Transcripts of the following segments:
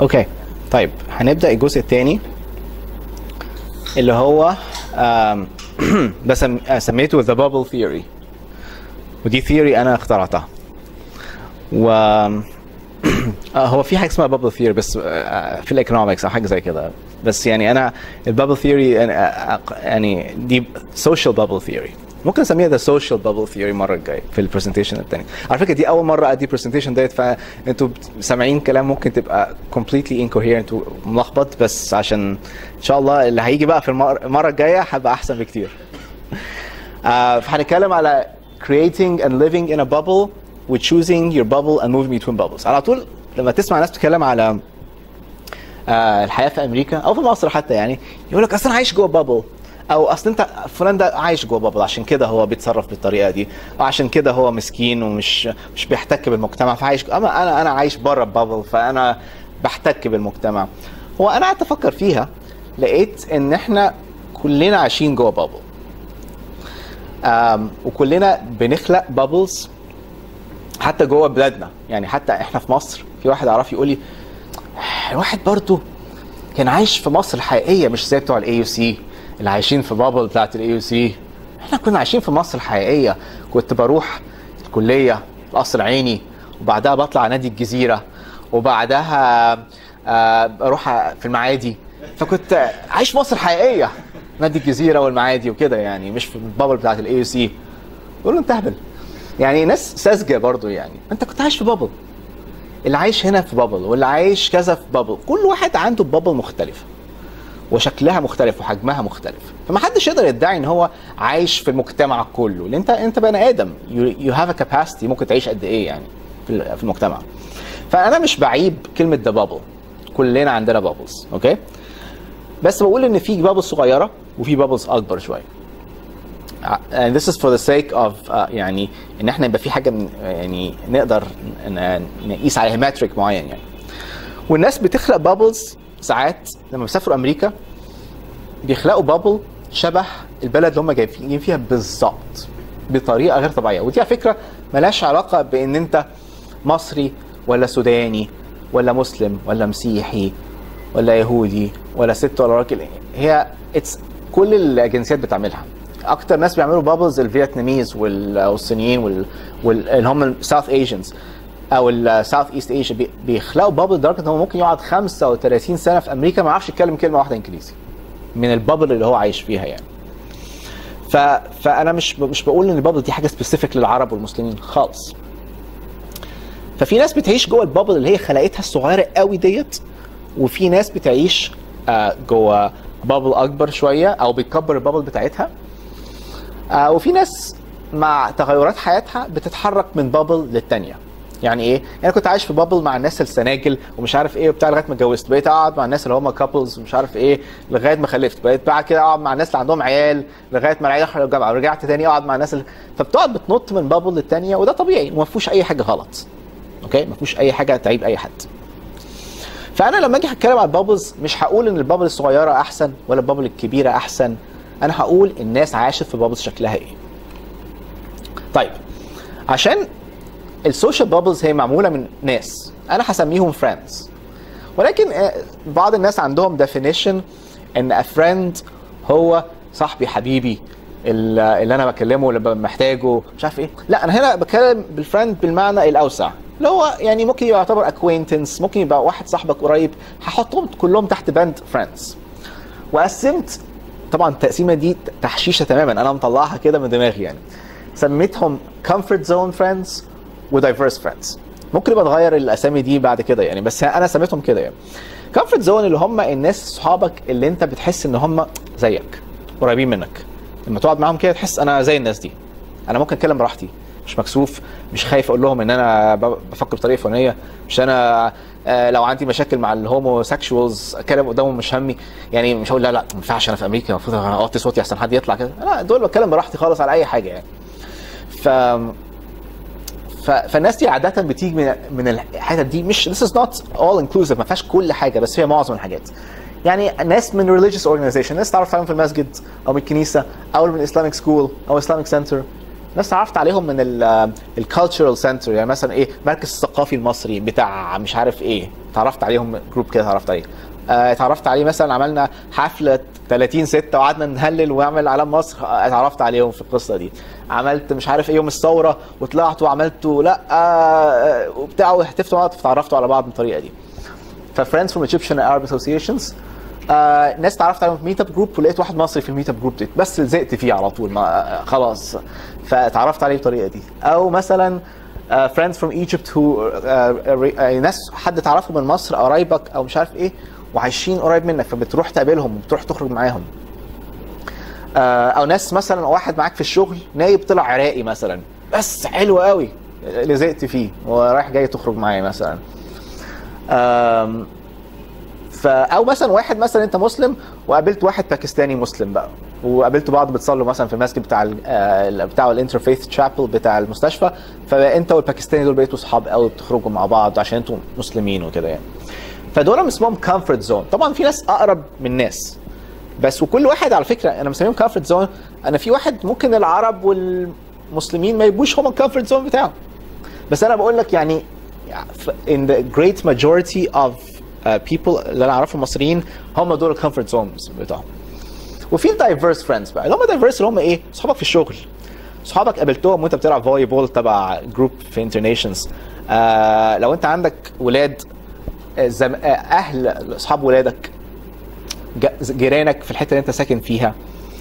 اوكي طيب هنبدا الجزء الثاني اللي هو آم، بسم... آه، سميته ذا بابل ثيوري ودي ثيوري انا اخترعتها و آه، هو في حاجه اسمها بابل ثيوري بس آه، في الايكونومكس او حاجه زي كده بس يعني انا البابل ثيوري يعني دي سوشيال بابل ثيوري ممكن اسميها ذا سوشيال بابل ثيوري المره الجايه في البرزنتيشن الثاني على فكره دي اول مره ادي برزنتيشن ديت فانتوا بت- سامعين كلام ممكن تبقى completely incoherent وملخبط بس عشان ان شاء الله اللي هيجي بقى في المر- المره الجايه هبقى احسن بكتير آه، فهنتكلم على creating and living in a bubble و choosing your bubble and moving between bubbles على طول لما تسمع ناس بتتكلم على آه، الحياه في امريكا او في مصر حتى يعني يقول لك اصل انا عايش جوه بابل او اصل انت فلان ده عايش جوه بابل عشان كده هو بيتصرف بالطريقه دي او عشان كده هو مسكين ومش مش بيحتك بالمجتمع فعايش اما انا انا عايش بره البابل فانا بحتك بالمجتمع هو انا قعدت افكر فيها لقيت ان احنا كلنا عايشين جوه بابل آم، وكلنا بنخلق بابلز حتى جوه بلادنا يعني حتى احنا في مصر في واحد اعرف يقول لي الواحد برضه كان عايش في مصر الحقيقيه مش زي بتوع الاي يو سي اللي عايشين في بابل بتاعت الاي يو سي احنا كنا عايشين في مصر الحقيقيه كنت بروح الكليه القصر العيني وبعدها بطلع نادي الجزيره وبعدها آه، بروح في المعادي فكنت عايش في مصر الحقيقيه نادي الجزيره والمعادي وكده يعني مش في البابل بتاعت الاي يو سي يقول له انت اهبل يعني ناس ساذجه برضو يعني انت كنت عايش في بابل اللي عايش هنا في بابل واللي عايش كذا في بابل كل واحد عنده بابل مختلفه وشكلها مختلف وحجمها مختلف فما حدش يقدر يدعي ان هو عايش في المجتمع كله لان انت انت بني ادم يو هاف ا كاباسيتي ممكن تعيش قد ايه يعني في ال- في المجتمع فانا مش بعيب كلمه ذا بابل كلنا عندنا بابلز اوكي بس بقول ان في بابلز صغيره وفي بابلز اكبر شويه and this is for the sake of uh, يعني ان احنا يبقى في حاجه من يعني نقدر ن- نقيس عليها ماتريك معين يعني والناس بتخلق بابلز ساعات لما بيسافروا امريكا بيخلقوا بابل شبه البلد اللي هم جايين فيها بالظبط بطريقه غير طبيعيه ودي على فكره ملهاش علاقه بان انت مصري ولا سوداني ولا مسلم ولا مسيحي ولا يهودي ولا ست ولا راجل هي اتس كل الجنسيات بتعملها اكتر ناس بيعملوا بابلز الفيتناميز وال- والصينيين وال- وال- اللي هم الساوث ايجنز او الساوث ايست ايجا بيخلقوا بابل لدرجه ان هو ممكن يقعد 35 سنه في امريكا ما يعرفش يتكلم كلمه واحده انجليزي من البابل اللي هو عايش فيها يعني ف... فانا مش مش بقول ان البابل دي حاجه سبيسيفيك للعرب والمسلمين خالص ففي ناس بتعيش جوه البابل اللي هي خلقتها الصغيره قوي ديت وفي ناس بتعيش آه، جوه بابل اكبر شويه او بتكبر البابل بتاعتها آه، وفي ناس مع تغيرات حياتها بتتحرك من بابل للتانية يعني ايه؟ يعني انا كنت عايش في بابل مع الناس السناجل ومش عارف ايه وبتاع لغايه ما اتجوزت، بقيت اقعد مع الناس اللي هم كابلز ومش عارف ايه لغايه ما خلفت، بقيت بعد كده اقعد مع الناس اللي عندهم عيال لغايه ما العيال دخلوا الجامعه، ورجعت تاني اقعد مع الناس اللي... فبتقعد بتنط من بابل للتانية وده طبيعي وما فيهوش اي حاجه غلط. اوكي؟ ما فيهوش اي حاجه تعيب اي حد. فانا لما اجي اتكلم على البابلز مش هقول ان البابل الصغيره احسن ولا البابل الكبيره احسن انا هقول الناس عاشت في بابلز شكلها ايه طيب عشان السوشيال بابلز هي معموله من ناس انا هسميهم فريندز ولكن آه، بعض الناس عندهم definition ان a friend هو صاحبي حبيبي ال- اللي انا بكلمه اللي ببقى محتاجه مش عارف ايه لا انا هنا بتكلم بالفريند بالمعنى الاوسع اللي هو يعني ممكن يعتبر acquaintance ممكن يبقى واحد صاحبك قريب هحطهم كلهم تحت بند friends وقسمت طبعا التقسيمه دي تحشيشه تماما انا مطلعها كده من دماغي يعني سميتهم comfort zone friends ودايفرس friends ممكن يبقى تغير الاسامي دي بعد كده يعني بس انا سميتهم كده يعني comfort zone اللي هم الناس صحابك اللي انت بتحس ان هم زيك قريبين منك لما تقعد معاهم كده تحس انا زي الناس دي انا ممكن اتكلم براحتي مش مكسوف مش خايف اقول لهم ان انا ب- بفكر بطريقه فلانيه مش انا آه، لو عندي مشاكل مع الهومو سكشوالز اتكلم قدامهم مش همي يعني مش هقول لا لا ما ينفعش انا في امريكا المفروض اوطي صوتي احسن حد يطلع كده لا دول بتكلم براحتي خالص على اي حاجه يعني ف ف... فالناس دي عاده بتيجي من من الحتت دي مش this is not all inclusive ما فيهاش كل حاجه بس فيها معظم الحاجات يعني ناس من religious organization ناس تعرف عليهم في المسجد او من الكنيسه او من اسلامك سكول او اسلامك سنتر ناس تعرفت عليهم من الكالتشرال سنتر يعني مثلا ايه مركز الثقافي المصري بتاع مش عارف ايه اتعرفت عليهم جروب كده اتعرفت عليه آه، اتعرفت عليه مثلا عملنا حفله 30 6 وقعدنا نهلل ونعمل علم مصر آه، اتعرفت عليهم في القصه دي عملت مش عارف ايه يوم الثوره وطلعت وعملت لا آه، وبتاع واحتفلوا مع بعض فتعرفتوا على بعض بالطريقه دي ففريندز فروم Egyptian Arab Associations آه ناس اتعرفت عليهم في ميت اب جروب ولقيت واحد مصري في الميت اب جروب دي بس زهقت فيه على طول ما آه، خلاص فاتعرفت عليه بالطريقه دي او مثلا uh, friends from Egypt who uh, uh, ناس حد تعرفه من مصر قرايبك او مش عارف ايه وعايشين قريب منك فبتروح تقابلهم وبتروح تخرج معاهم آه، او ناس مثلا واحد معاك في الشغل نايب طلع عراقي مثلا بس حلو قوي اللي زهقت فيه ورايح جاي تخرج معاه مثلا آم، ف او مثلا واحد مثلا انت مسلم وقابلت واحد باكستاني مسلم بقى وقابلتوا بعض بتصلوا مثلا في المسجد بتاع ال آه، بتاع الانترفيث تشابل بتاع المستشفى فانت والباكستاني دول بقيتوا صحاب قوي بتخرجوا مع بعض عشان انتوا مسلمين وكده يعني فدول اسمهم كومفورت زون طبعا في ناس اقرب من ناس بس وكل واحد على فكره انا مسميهم كومفورت زون انا في واحد ممكن العرب والمسلمين ما يبقوش هم الكومفورت زون بتاعه بس انا بقول لك يعني in the great majority of uh, people اللي انا اعرفهم مصريين هم دول الكومفورت زونز بتاعهم وفي الدايفرس فريندز بقى اللي هم دايفرس اللي هم ايه؟ صحابك في الشغل صحابك قابلتهم وانت بتلعب فولي بول تبع جروب في انترنيشنز آه لو انت عندك ولاد آه، زم... آه، اهل اصحاب ولادك ج- جيرانك في الحته اللي انت ساكن فيها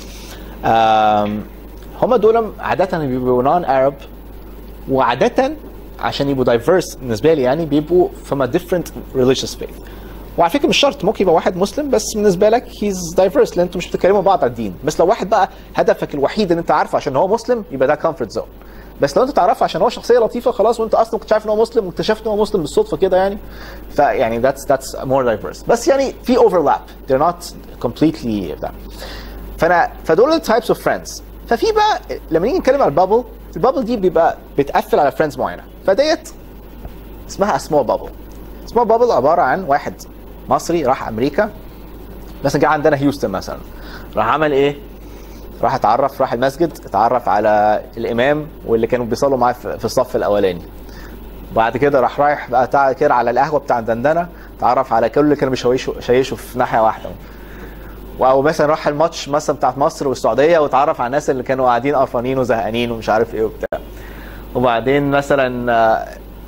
آم، هم دول عاده بيبقوا نون ارب وعاده عشان يبقوا دايفرس بالنسبه لي يعني بيبقوا from a different religious faith وعلى فكره مش شرط ممكن يبقى واحد مسلم بس بالنسبه لك هيز دايفرس لان انتوا مش بتتكلموا بعض على الدين بس لو واحد بقى هدفك الوحيد ان انت عارفه عشان هو مسلم يبقى ده كومفورت زون بس لو انت تعرفه عشان هو شخصيه لطيفه خلاص وانت اصلا كنت عارف ان هو مسلم واكتشفت ان هو مسلم بالصدفه كده يعني فيعني ذاتس ذاتس مور دايفرس بس يعني في اوفرلاب they're not completely بتاع فانا فدول التايبس اوف فريندز ففي بقى لما نيجي نتكلم على البابل البابل دي بيبقى بتقفل على فريندز معينه فديت اسمها سمول بابل سمول بابل عباره عن واحد مصري راح امريكا مثلا جه عندنا هيوستن مثلا راح عمل ايه؟ راح اتعرف راح المسجد اتعرف على الامام واللي كانوا بيصلوا معاه في في الصف الاولاني بعد كده راح رايح بقى تع- كده على القهوه بتاع دندنه اتعرف على كل اللي كانوا بيشيشوا شيشوا في ناحيه واحده او مثلا راح الماتش مثلا بتاعت مصر والسعوديه واتعرف على الناس اللي كانوا قاعدين قرفانين وزهقانين ومش عارف ايه وبتاع وبعدين مثلا آه،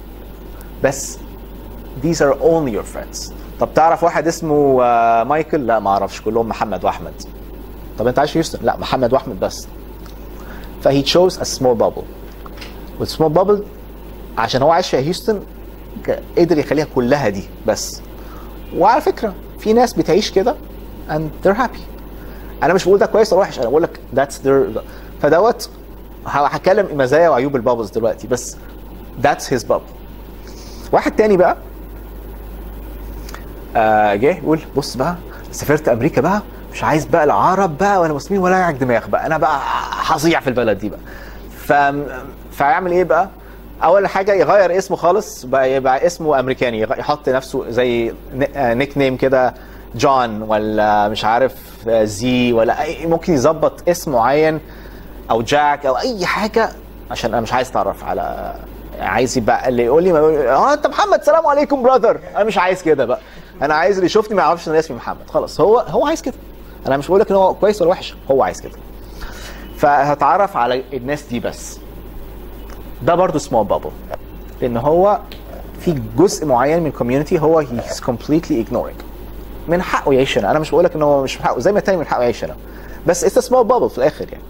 بس these are only your friends طب تعرف واحد اسمه آه، مايكل لا ما اعرفش كلهم محمد واحمد طب انت عايش في هيوستن لا محمد واحمد بس فهي chose a small bubble والسمول بابل عشان هو عايش في هيوستن ك- قدر يخليها كلها دي بس وعلى فكره في ناس بتعيش كده and they're happy انا مش بقول ده كويس ولا وحش انا بقول لك that's their فدوت ه- هتكلم مزايا وعيوب البابلز دلوقتي بس that's his bubble واحد تاني بقى آه جه يقول بص بقى سافرت امريكا بقى مش عايز بقى لا عرب بقى ولا مسلمين ولا يعج دماغ بقى انا بقى هضيع في البلد دي بقى ف فيعمل ايه بقى اول حاجه يغير اسمه خالص بقى يبقى اسمه امريكاني يغ- يحط نفسه زي نيك نيم كده جون ولا مش عارف آه، زي ولا أي ممكن يظبط اسم معين او جاك او اي حاجه عشان انا مش عايز اتعرف على عايز يبقى اللي يقول لي ما يقول اه انت محمد سلام عليكم براذر انا مش عايز كده بقى انا عايز اللي يشوفني ما يعرفش ان انا اسمي محمد خلاص هو هو عايز كده انا مش بقول لك ان هو كويس ولا وحش هو عايز كده فهتعرف على الناس دي بس ده برضه سمول بابل لان هو في جزء معين من الكوميونتي هو هيز كومبليتلي ignoring من حقه يعيش هنا انا مش بقول لك ان هو مش من حقه زي ما التاني من حقه يعيش هنا بس اتس سمول بابل في الاخر يعني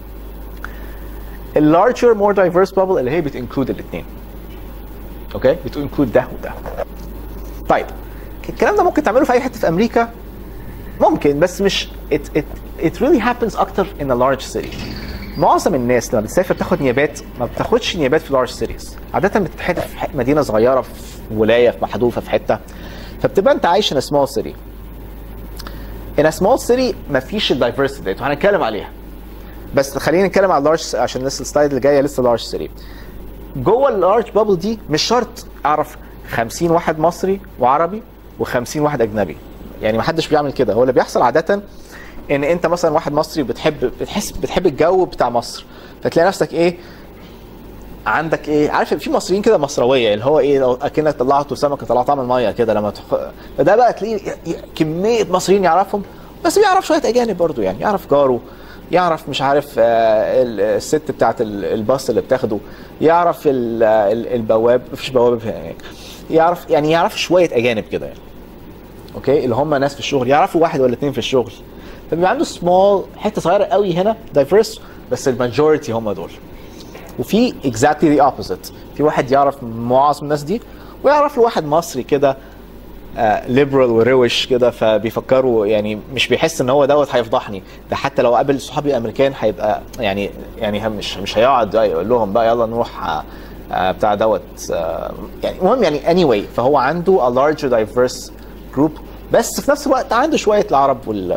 اللارجر مور دايفيرس بابل اللي هي بتنكلود الاثنين اوكي بتنكلود ده وده طيب الكلام ده ممكن تعمله في اي حته في امريكا ممكن بس مش it, it, it really happens اكتر in a large city معظم الناس لما بتسافر تاخد نيابات ما بتاخدش نيابات في large cities عادة بتتحدث في ح- مدينة صغيرة في ولاية في محذوفة في حتة فبتبقى انت عايش in a small city in a small city مفيش الدايفرستي ديت وهنتكلم عليها بس خلينا نتكلم على اللارج عشان لسه السلايد اللي جايه لسه لارج سيتي جوه اللارج بابل دي مش شرط اعرف 50 واحد مصري وعربي و50 واحد اجنبي يعني ما حدش بيعمل كده هو اللي بيحصل عاده ان انت مثلا واحد مصري بتحب بتحس بتحب الجو بتاع مصر فتلاقي نفسك ايه عندك ايه عارف في مصريين كده مصرويه اللي هو ايه لو اكنك طلعته سمكه طلعتها من الميه كده لما تخ... فده بقى تلاقيه ي- ي- كميه مصريين يعرفهم بس بيعرف شويه اجانب برضو يعني يعرف جاره يعرف مش عارف آه، ال- الست بتاعت ال- الباص اللي بتاخده يعرف ال- ال- البواب مفيش بواب هناك يعرف يعني يعرف شويه اجانب كده يعني اوكي اللي هم ناس في الشغل يعرفوا واحد ولا اتنين في الشغل فبيبقى عنده سمول حته صغيره قوي هنا دايفيرس بس الماجوريتي هم دول وفي exactly the opposite في واحد يعرف معظم الناس دي ويعرف له واحد مصري كده ليبرال وروش كده فبيفكروا يعني مش بيحس ان هو دوت هيفضحني ده حتى لو قابل صحابي الامريكان هيبقى يعني يعني هم- مش مش هيقعد يقول لهم بقى يلا نروح آه، آه، بتاع دوت آه، يعني المهم يعني anyway فهو عنده a larger diverse group بس في نفس الوقت عنده شويه العرب وال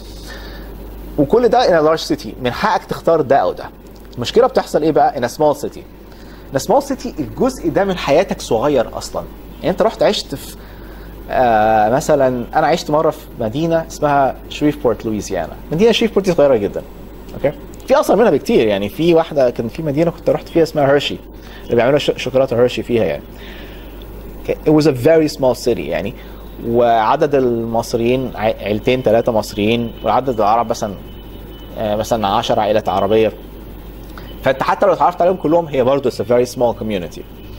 وكل ده in a large city من حقك تختار ده او ده المشكله بتحصل ايه بقى in a small city in a small city الجزء ده من حياتك صغير اصلا يعني انت رحت عشت في آه مثلا انا عشت مره في مدينه اسمها شريفبورت لويزيانا مدينه شريفبورت دي صغيره جدا اوكي في اصلا منها بكتير يعني في واحده كان في مدينه كنت رحت فيها اسمها هيرشي اللي بيعملوا ش- شوكولاته هيرشي فيها يعني it was a very small city يعني وعدد المصريين ع- عيلتين ثلاثة مصريين وعدد العرب مثلا آه، مثلا 10 عائلات عربية فانت حتى لو اتعرفت عليهم كلهم هي برضه it's a very small community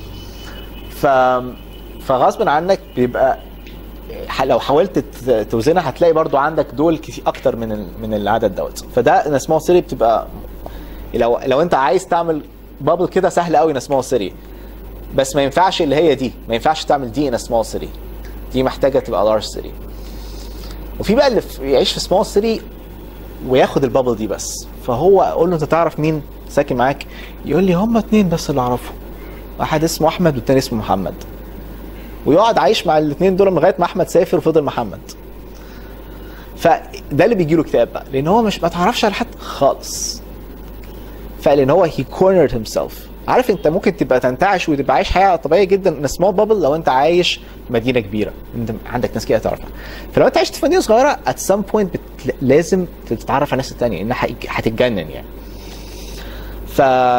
ف فغصب عنك بيبقى ح- لو حاولت ت- توزنها هتلاقي برضو عندك دول كتير اكتر من ال- من العدد دوت فده ان سمول سيتي بتبقى لو لو انت عايز تعمل بابل كده سهل قوي ان سمول سيتي بس ما ينفعش اللي هي دي ما ينفعش تعمل دي ان سمول سيتي دي محتاجه تبقى لارج سيتي وفي بقى اللي في- يعيش في سمول سيتي وياخد البابل دي بس فهو اقول له انت تعرف مين ساكن معاك يقول لي هم اتنين بس اللي اعرفهم واحد اسمه احمد والتاني اسمه محمد ويقعد عايش مع الاثنين دول لغايه ما احمد سافر وفضل محمد فده اللي بيجي له اكتئاب بقى لان هو مش ما تعرفش على حد خالص فلان هو هي كورنرد هيم سيلف عارف انت ممكن تبقى تنتعش وتبقى عايش حياه طبيعيه جدا ان سمول بابل لو انت عايش في مدينه كبيره انت عندك ناس كده تعرفها فلو انت عشت في مدينه صغيره at some point بت... لازم تتعرف على الناس التانية انها هيج- هتتجنن يعني ف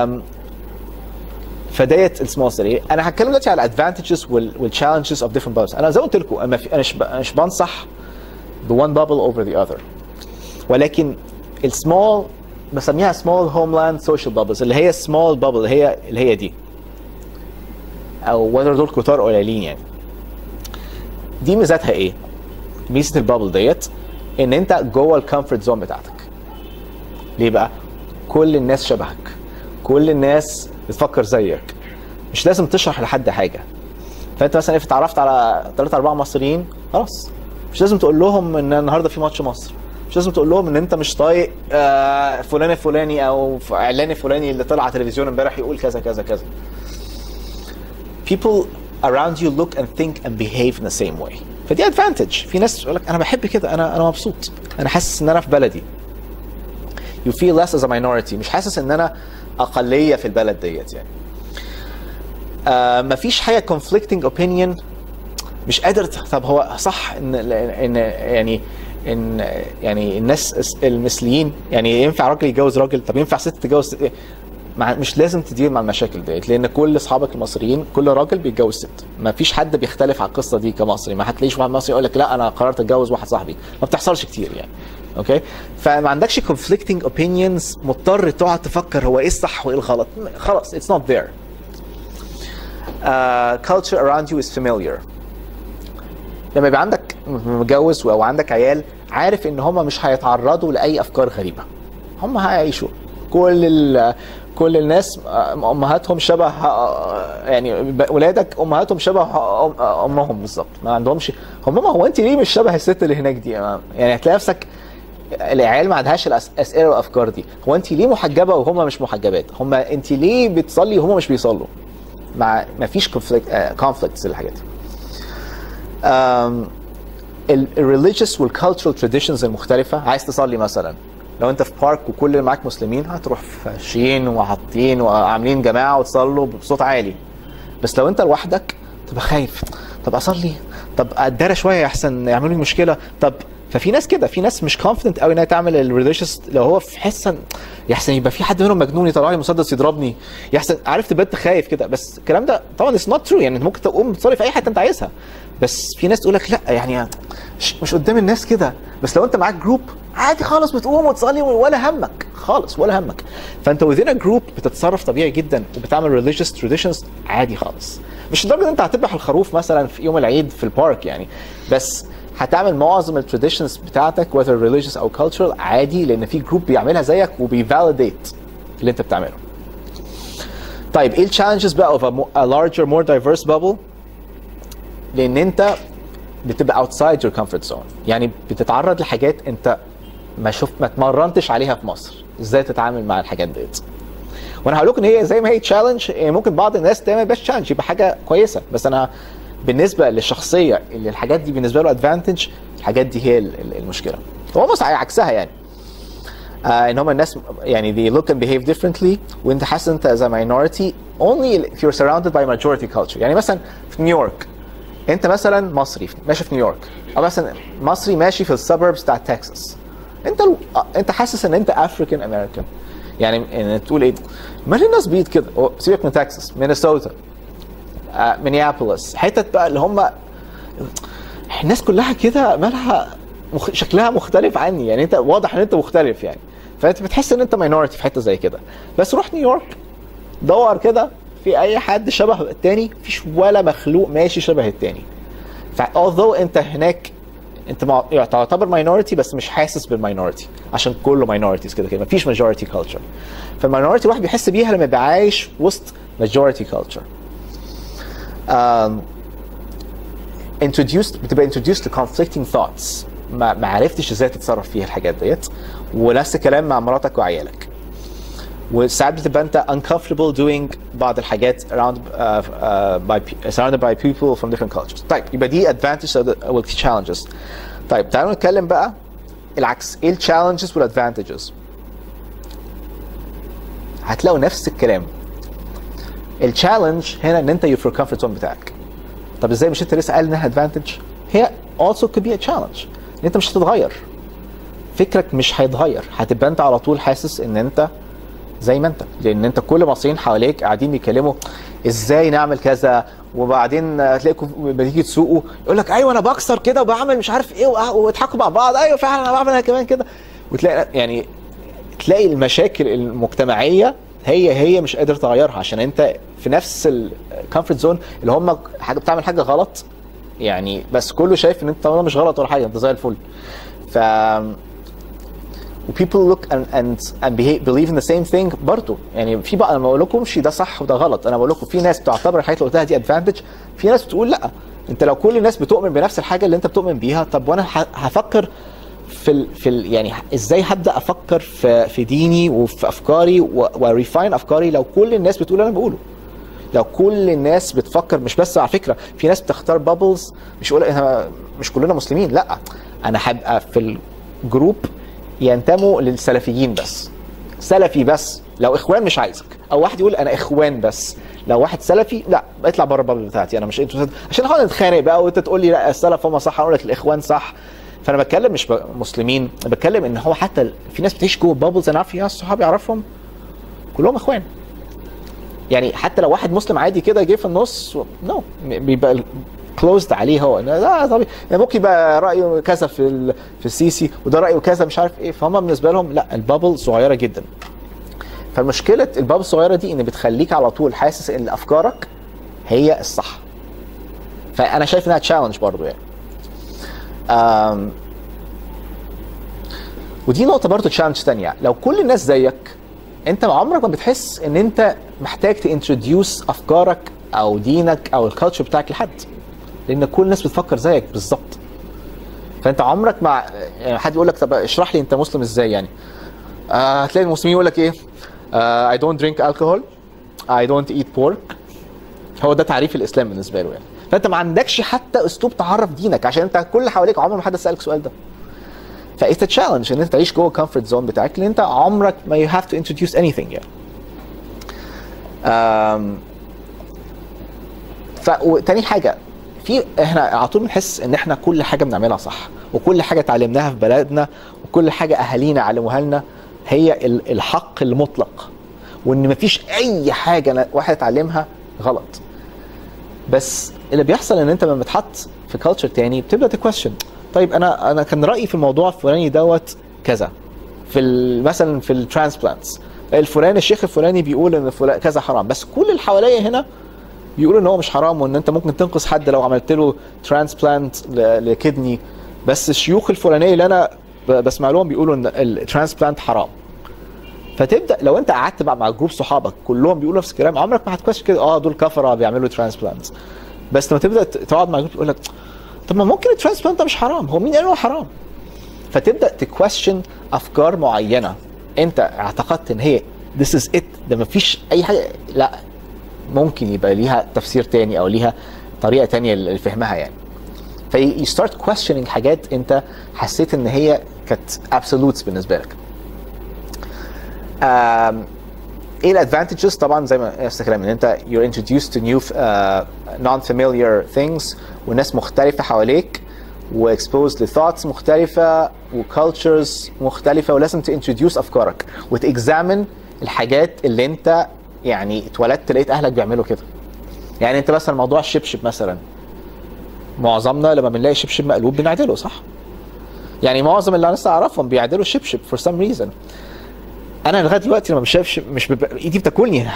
فديت السمول سيتي انا هتكلم دلوقتي على الادفانتجز والتشالنجز اوف ديفرنت بابلز انا زي ما قلت لكم انا في- انا مش ب- أنا مش بنصح بوان بابل اوفر ذا اذر ولكن السمول بسميها سمول هوملاند سوشيال بابلز اللي هي سمول بابل اللي هي اللي هي دي او وذر دول كتار قليلين يعني دي ميزتها ايه؟ ميزه البابل ديت ان انت جوه الكومفورت زون بتاعتك ليه بقى؟ كل الناس شبهك كل الناس بتفكر زيك مش لازم تشرح لحد حاجه فانت مثلا if اتعرفت على ثلاثة أربعة مصريين خلاص مش لازم تقول لهم ان النهارده في ماتش مصر مش لازم تقول لهم ان انت مش طايق آه، فلان الفلاني او ف- اعلان الفلاني اللي طلع على التلفزيون امبارح يقول كذا كذا كذا people around you look and think and behave in the same way فدي advantage في ناس يقول لك انا بحب كده انا انا مبسوط انا حاسس ان انا في بلدي you feel less as a minority مش حاسس ان انا اقليه في البلد ديت يعني آه مفيش حاجه conflicting opinion مش قادر ت- طب هو صح ان ان يعني ان يعني الناس المثليين يعني ينفع راجل يتجوز راجل طب ينفع ست تتجوز ست مع مش لازم تدير مع المشاكل ديت لان كل اصحابك المصريين كل راجل بيتجوز ست ما فيش حد بيختلف على القصه دي كمصري ما هتلاقيش واحد مصري يقول لك لا انا قررت اتجوز واحد صاحبي ما بتحصلش كتير يعني اوكي فما عندكش conflicting opinions مضطر تقعد تفكر هو ايه الصح وايه الغلط خلاص it's not there uh, culture around you is familiar لما يبقى عندك متجوز او عندك عيال عارف ان هم مش هيتعرضوا لاي افكار غريبه هم هيعيشوا كل ال كل الناس امهاتهم شبه يعني ولادك امهاتهم شبه أم- امهم بالظبط ما عندهمش هم ما هو انت ليه مش شبه الست اللي هناك دي يعني هتلاقي نفسك العيال ما عندهاش الاسئله والافكار دي هو انت ليه محجبه وهم مش محجبات هم انت ليه بتصلي وهم مش بيصلوا مع ما فيش كونفليكتس الحاجات دي الريليجيوس والكالتشرال تراديشنز المختلفه عايز تصلي مثلا لو انت في بارك وكل اللي معاك مسلمين هتروح فاشين وحاطين وعاملين جماعه وتصلوا بصوت عالي بس لو انت لوحدك تبقى خايف طب اصلي طب اتدارى شويه احسن يعملوا لي مشكله طب ففي ناس كده في ناس مش كونفدنت قوي انها تعمل الريليجيوس لو هو في حسن يحسن يبقى في حد منهم مجنون يطلع لي مسدس يضربني يحسن عارف تبقى انت خايف كده بس الكلام ده طبعا اتس نوت ترو يعني انت ممكن تقوم تصلي في اي حته انت عايزها بس في ناس تقول لك لا يعني مش, مش قدام الناس كده بس لو انت معاك جروب عادي خالص بتقوم وتصلي ولا همك خالص ولا همك فانت within a جروب بتتصرف طبيعي جدا وبتعمل religious traditions عادي خالص مش لدرجه ان انت هتذبح الخروف مثلا في يوم العيد في البارك يعني بس هتعمل معظم التراديشنز بتاعتك whether religious او cultural عادي لان في جروب بيعملها زيك وبيفاليديت اللي انت بتعمله. طيب ايه التشالنجز بقى of a, mo- a larger more diverse bubble؟ لان انت بتبقى outside your comfort zone يعني بتتعرض لحاجات انت ما شفت ما اتمرنتش عليها في مصر ازاي تتعامل مع الحاجات ديت وانا هقول لكم ان هي زي ما هي تشالنج ممكن بعض الناس ده ما يبقاش تشالنج يبقى حاجه كويسه بس انا بالنسبه للشخصيه اللي الحاجات دي بالنسبه له ادفانتج الحاجات دي هي ال- ال- المشكله هو بص عكسها يعني آه ان هم الناس يعني they look and behave differently وانت حاسس انت as a minority only if you're surrounded by majority culture يعني مثلا في نيويورك انت مثلا مصري ماشي في نيويورك او مثلا مصري ماشي في السبربس بتاع تكساس انت ال... آه، انت حاسس ان انت افريكان امريكان يعني ان تقول ايه ما ليه الناس بيض كده أو سيبك من تكساس مينيسوتا آه، مينيابوليس حتت بقى اللي هم الناس كلها كده مالها مخ... شكلها مختلف عني يعني انت واضح ان انت مختلف يعني فانت بتحس ان انت ماينورتي في حته زي كده بس روح نيويورك دور كده في اي حد شبه التاني مفيش ولا مخلوق ماشي شبه التاني ف although انت هناك انت مع... يعني تعتبر ماينورتي بس مش حاسس بالماينورتي عشان كله ماينورتيز كده كده مفيش ماجورتي كلتشر فالماينورتي الواحد بيحس بيها لما يبقى عايش وسط ماجورتي كلتشر introduced بتبقى introduced to conflicting thoughts ما, ما عرفتش ازاي تتصرف فيها الحاجات ديت ونفس الكلام مع مراتك وعيالك وساعات بتبقى انت uncomfortable doing بعض الحاجات around uh, uh, by pe- surrounded by people from different cultures طيب يبقى دي advantages وال challenges طيب تعالوا نتكلم بقى العكس ايه الchallenges والadvantages هتلاقوا نفس الكلام التشالنج هنا ان انت يور كومفورت زون بتاعك طب ازاي مش انت لسه قال انها ادفانتج هي also could be a challenge ان انت مش هتتغير فكرك مش هيتغير هتبقى انت على طول حاسس ان انت زي ما انت لان انت كل المصريين حواليك قاعدين بيتكلموا ازاي نعمل كذا وبعدين تلاقيكم لما تيجي تسوقوا يقول لك ايوه انا بكسر كده وبعمل مش عارف ايه وأ- ويضحكوا مع بعض ايوه فعلا انا بعمل انا كمان كده وتلاقي يعني تلاقي المشاكل المجتمعيه هي هي مش قادر تغيرها عشان انت في نفس الكومفورت زون اللي هم حاجه بتعمل حاجه غلط يعني بس كله شايف ان انت طالما مش غلط ولا حاجه انت زي الفل ف و people look and and and behave, believe in the same thing برضه يعني في بقى انا ما بقولكمش ده صح وده غلط انا بقول لكم في ناس بتعتبر الحاجات اللي قلتها دي ادفانتج في ناس بتقول لا انت لو كل الناس بتؤمن بنفس الحاجه اللي انت بتؤمن بيها طب وانا ه- هفكر في ال في ال يعني ازاي هبدا افكر في في ديني وفي افكاري وريفاين افكاري لو كل الناس بتقول اللي انا بقوله لو كل الناس بتفكر مش بس على فكره في ناس بتختار بابلز مش يقول احنا مش كلنا مسلمين لا انا هبقى في الجروب ينتموا للسلفيين بس سلفي بس لو اخوان مش عايزك او واحد يقول انا اخوان بس لو واحد سلفي لا اطلع بره البابل بتاعتي انا مش انتوا عشان نقعد نتخانق بقى وانت تقول لي لا السلف هم صح اقول لك الاخوان صح فانا بتكلم مش ب- مسلمين أنا بتكلم ان هو حتى في ناس بتعيش جوه بابلز انا عارف في ناس صحابي اعرفهم كلهم اخوان يعني حتى لو واحد مسلم عادي كده جه في النص نو no. بيبقى كلوزد عليه هو إن لا طبيعي يعني ممكن يبقى رايه كذا في ال... في السيسي وده رايه كذا مش عارف ايه فهم بالنسبه لهم لا البابل صغيره جدا فالمشكله البابل الصغيره دي ان بتخليك على طول حاسس ان افكارك هي الصح فانا شايف انها تشالنج برضو يعني أم... ودي نقطه برضو تشالنج تانية لو كل الناس زيك انت عمرك ما بتحس ان انت محتاج تانتروديوس افكارك او دينك او الكالتشر بتاعك لحد لان كل الناس بتفكر زيك بالظبط فانت عمرك مع يعني حد يقول لك طب اشرح لي انت مسلم ازاي يعني آه هتلاقي المسلمين يقول لك ايه آه I don't drink alcohol I don't eat pork هو ده تعريف الاسلام بالنسبه له يعني فانت ما عندكش حتى اسلوب تعرف دينك عشان انت كل اللي حواليك عمر ما حد سالك السؤال ده فايتس تشالنج ان انت تعيش جوه الكومفورت زون بتاعك لان انت عمرك ما يو هاف تو انتروديوس اني ثينج يعني um, ف وتاني حاجه في احنا على طول بنحس ان احنا كل حاجه بنعملها صح وكل حاجه اتعلمناها في بلدنا وكل حاجه اهالينا علموها لنا هي ال- الحق المطلق وان مفيش اي حاجه واحد اتعلمها غلط بس اللي بيحصل ان انت لما بتحط في كلتشر تاني بتبدا تكويشن طيب انا انا كان رايي في الموضوع الفلاني دوت كذا في ال- مثلا في الترانسبلانتس الفلاني الشيخ الفلاني بيقول ان فلان كذا حرام بس كل اللي حواليا هنا بيقولوا ان هو مش حرام وان انت ممكن تنقذ حد لو عملت له ترانسبلانت لكدني بس الشيوخ الفلانيه اللي انا ب- بسمع لهم بيقولوا ان الترانسبلانت حرام فتبدا لو انت قعدت بقى مع جروب صحابك كلهم بيقولوا نفس الكلام عمرك ما هتكويس كده اه دول كفره بيعملوا ترانسبلانت بس لما تبدا تقعد مع جروب يقول لك طب ما ممكن الترانسبلانت ده مش حرام هو مين قال هو حرام فتبدا تكويشن افكار معينه انت اعتقدت ان هي this is it ده مفيش اي حاجه لا ممكن يبقى ليها تفسير تاني او ليها طريقه تانية لفهمها يعني في start questioning حاجات انت حسيت ان هي كانت absolutes بالنسبه لك آم، ايه الادفانتجز طبعا زي ما نفس الكلام ان انت you're introduced to new uh, non-familiar things والناس مختلفه حواليك واكسبوزد لثوتس مختلفه وكالتشرز مختلفه ولازم تintroduce افكارك وتexamine الحاجات اللي انت يعني اتولدت لقيت اهلك بيعملوا كده يعني انت مثلا موضوع الشبشب مثلا معظمنا لما بنلاقي شبشب مقلوب بنعدله صح؟ يعني معظم اللي انا لسه اعرفهم بيعدلوا الشبشب for some reason انا لغايه دلوقتي لما مش شايف مش ببقى ايدي بتاكلني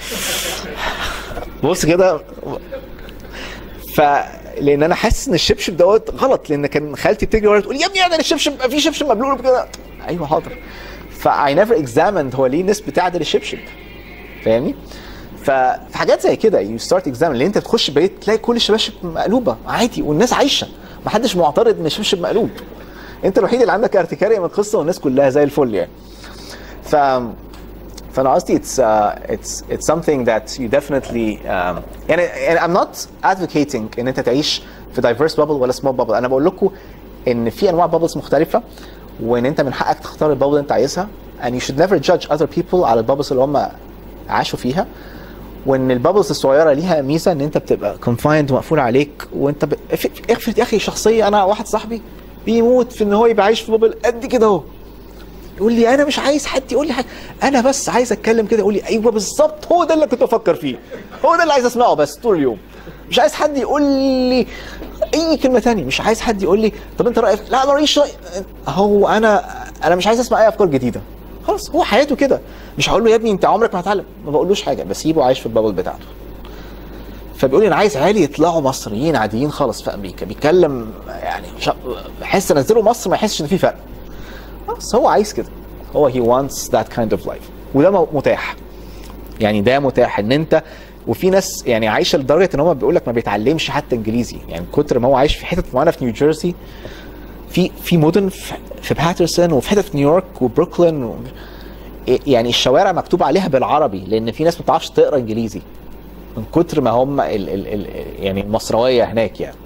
بص كده ف لان انا حاسس ان الشبشب دوت غلط لان كان خالتي بتجري ورا تقول يا ابني اعدل الشبشب في شبشب مبلول كده ايوه حاضر فاي نيفر اكزامند هو ليه الناس بتعدل الشبشب فاهمني؟ ففي حاجات زي كده يو ستارت اكزامن لان انت بتخش بيت تلاقي كل الشباشب مقلوبه عادي والناس عايشه محدش معترض ان الشبشب مقلوب انت الوحيد اللي عندك ارتكاريه من القصه والناس كلها زي الفل يعني ف فانا قصدي it's uh, it's it's something that you definitely um, يعني يعني I'm not advocating ان انت تعيش في diverse bubble ولا small bubble انا بقول لكم ان في انواع bubbles مختلفه وان انت من حقك تختار البابل اللي انت عايزها and you should never judge other people على البابلز اللي هم عاشوا فيها وان البابلز الصغيره ليها ميزه ان انت بتبقى confined ومقفول عليك وانت ب... اف- افرض يا اخي شخصيه انا واحد صاحبي بيموت في ان هو يبقى عايش في بابل قد كده اهو يقول لي انا مش عايز حد يقول لي حاجه انا بس عايز اتكلم كده يقول لي ايوه بالظبط هو ده اللي كنت بفكر فيه هو ده اللي عايز اسمعه بس طول اليوم مش عايز حد يقول لي اي كلمه تانية مش عايز حد يقول لي طب انت رايك لا ماليش راي هو انا انا مش عايز اسمع اي افكار جديده خلاص هو حياته كده مش هقول له يا ابني انت عمرك ما هتتعلم ما بقولوش حاجه بسيبه عايش في البابل بتاعته فبيقول لي انا عايز عيالي يطلعوا مصريين عاديين خالص في امريكا بيتكلم يعني مش بحس انزله مصر ما يحسش ان في فرق بس هو عايز كده هو he wants that kind of life وده م- متاح يعني ده متاح ان انت وفي ناس يعني عايشه لدرجه ان هو بيقول لك ما بيتعلمش حتى انجليزي يعني كتر ما هو عايش في حتت معينه في نيوجيرسي في في مدن في, في باترسون وفي حتت في نيويورك وبروكلين و يعني الشوارع مكتوب عليها بالعربي لان في ناس ما بتعرفش تقرا انجليزي من كتر ما هم ال ال ال يعني المصرويه هناك يعني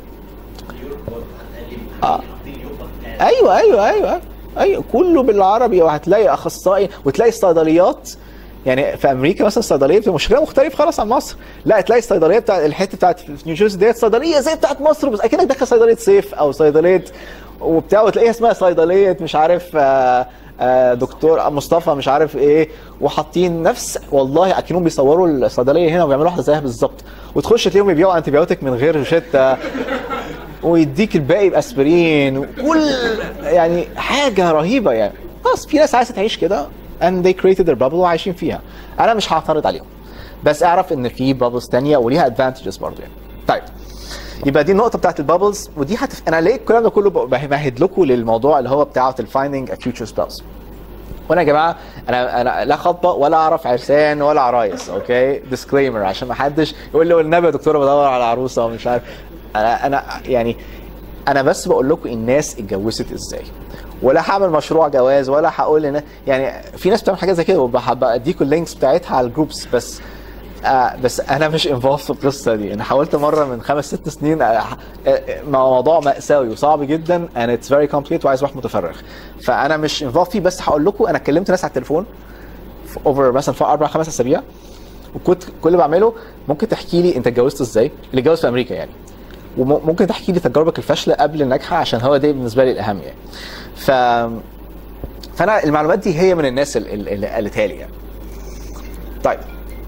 آه. ايوه ايوه ايوه ايوه كله بالعربي وهتلاقي اخصائي وتلاقي الصيدليات يعني في امريكا مثلا الصيدليه بتبقى مشكله مختلف خالص عن مصر لا تلاقي الصيدليه بتاع الحته بتاعت في نيوجيرسي ديت صيدليه زي بتاعت مصر بس اكنك داخل صيدليه صيف او صيدليه وبتاع وتلاقيها اسمها صيدليه مش عارف آه، آه، دكتور مصطفى مش عارف ايه وحاطين نفس والله اكنهم بيصوروا الصيدليه هنا وبيعملوا واحده زيها بالظبط وتخش تلاقيهم بيبيعوا انتي من غير روشته ويديك الباقي باسبرين وكل يعني حاجه رهيبه يعني خلاص في ناس عايزه تعيش كده and they created their bubble وعايشين فيها انا مش هعترض عليهم بس اعرف ان في bubbles تانية وليها advantages برضه يعني طيب يبقى دي النقطة بتاعت البابلز ودي هتف... انا ليه الكلام ده كله بمهد لكم للموضوع اللي هو بتاعة الفايندينج a future spouse وانا يا جماعه انا انا لا خطبه ولا اعرف عرسان ولا عرايس اوكي ديسكليمر عشان ما حدش يقول لي والنبي يا دكتوره بدور على عروسه ومش عارف انا انا يعني انا بس بقول لكم الناس اتجوزت ازاي ولا هعمل مشروع جواز ولا هقول لنا يعني في ناس بتعمل حاجات زي كده وبحب اديكم اللينكس بتاعتها على الجروبس بس آه بس انا مش انفولف في القصه دي انا حاولت مره من خمس ست سنين آه آه موضوع ماساوي وصعب جدا and it's very complicated وعايز واحد متفرغ فانا مش انفولف فيه بس هقول لكم انا كلمت ناس على التليفون اوفر مثلا في اربع خمس اسابيع وكنت كل اللي بعمله ممكن تحكي لي انت اتجوزت ازاي اللي اتجوز في امريكا يعني وممكن تحكي لي تجاربك الفاشله قبل الناجحه عشان هو ده بالنسبه لي الاهم يعني ف فانا المعلومات دي هي من الناس ال- ال- اللي قالتها لي يعني طيب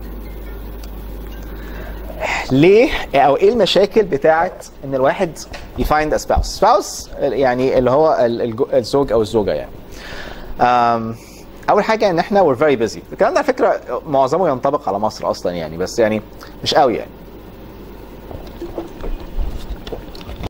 ليه او ايه المشاكل بتاعت ان الواحد يفايند سباوس سباوس يعني اللي هو ال- الج- الزوج او الزوجه يعني أم، اول حاجه ان احنا we're very busy الكلام ده على فكره معظمه ينطبق على مصر اصلا يعني بس يعني مش قوي يعني